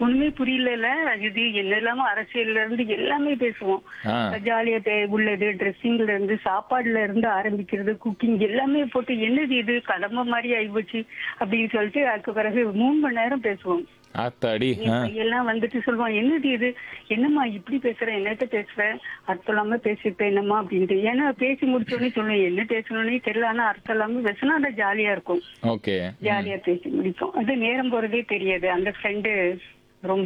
ஒண்ணுமே புரியல இது என்னெல்லாமோ அரசியல்ல இருந்து எல்லாமே பேசுவோம் ஆ ஜாலியா பே- உள்ளது ட்ரெஸ்ஸிங்ல இருந்து சாப்பாடுல இருந்து ஆரம்பிக்கிறது குக்கிங் எல்லாமே போட்டு என்னது இது கடமை மாதிரி ஆயிப்போச்சு அப்படின்னு சொல்லிட்டு அதுக்கு பிறகு மூணு மணி நேரம் பேசுவோம் ஆத்தாடி ஆ எல்லாம் வந்துட்டு சொல்லுவான் என்னது இது என்னம்மா இப்படி பேசுற என்னத்த பேசுற அர்த்தம் இல்லாம பேசிருப்ப என்னம்மா அப்படின்ட்டு ஏன்னா பேசி முடிச்ச உடனே சொல்லுவேன் என்ன பேசணும்னே தெரியல ஆனா அர்த்தம் இல்லாம பேசினா அது ஜாலியா இருக்கும் ஓகே ஜாலியா பேசி முடிப்போம் அது நேரம் போறதே தெரியாது அந்த ஃப்ரெண்டு ரொம்ப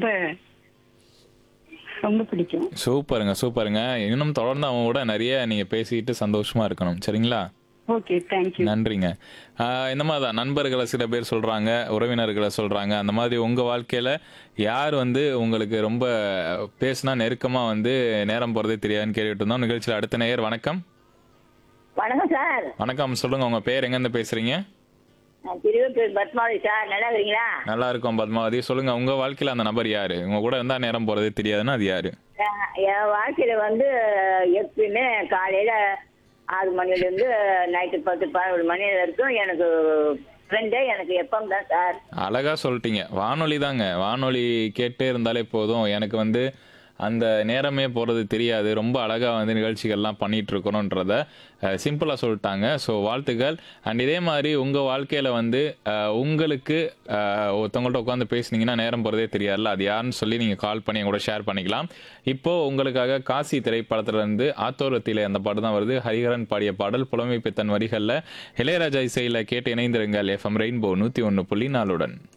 ரொம்ப பிடிக்கும் சூப்பருங்க சூப்பருங்க இன்னும் தொடர்ந்து அவங்க கூட நிறைய நீங்க பேசிட்டு சந்தோஷமா இருக்கணும் சரிங்களா ஓகே தேங்க்யூ நன்றிங்க ஆஹ் இந்த மாதிரி தான் நண்பர்களை சில பேர் சொல்றாங்க உறவினர்களை சொல்றாங்க அந்த மாதிரி உங்க வாழ்க்கையில யார் வந்து உங்களுக்கு ரொம்ப பேசினா நெருக்கமா வந்து நேரம் போறதே தெரியாதுன்னு கேட்டுட்டு இருந்தோம் நிகழ்ச்சியில் அடுத்த நேயர் வணக்கம் வணக்கம் சார் வணக்கம் சொல்லுங்க உங்க பேர் எங்க இருந்து பேசுறீங்க நான் திருவத்தூர் பத்மாவதி சார் நல்லா இருக்கிறீங்களா நல்லா இருக்கும் பத்மாவதி சொல்லுங்க உங்க வாழ்க்கையில அந்த நபர் யாரு உங்க கூட இருந்தா நேரம் போறதே தெரியாதுன்னா அது யாரு அஹ் என் வாழ்க்கையில வந்து எப்பயுமே காலையில ஆறு மணில இருந்து நைட்டு பத்து பதினொரு மணி வரைக்கும் எனக்கு ஃப்ரெண்டே எனக்கு எப்பம் தான் சார் அழகா சொல்லிட்டீங்க வானொலி தாங்க வானொலி கேட்டே இருந்தாலே போதும் எனக்கு வந்து அந்த நேரமே போகிறது தெரியாது ரொம்ப அழகாக வந்து நிகழ்ச்சிகள்லாம் பண்ணிட்டு இருக்கணுன்றத சிம்பிளாக சொல்லிட்டாங்க ஸோ வாழ்த்துக்கள் அண்ட் இதே மாதிரி உங்கள் வாழ்க்கையில் வந்து அஹ், உங்களுக்கு அஹ், ஒருத்தவங்கள்ட்ட உட்காந்து பேசுனீங்கன்னா நேரம் போகிறதே தெரியாதுல்ல அது யாருன்னு சொல்லி நீங்கள் கால் பண்ணி என் கூட ஷேர் பண்ணிக்கலாம் இப்போ உங்களுக்காக காசி திரைப்படத்துல இருந்து ஆத்தோரத்திலே அந்த பாட்டு தான் வருது ஹரிஹரன் பாடிய பாடல் புலமை பித்தன் வரிகளில் இளையராஜா இசையில் கேட்டு இணைந்திருங்கள் எஃப்எம் ரெயின்போ நூற்றி ஒன்று புள்ளி நாலுடன்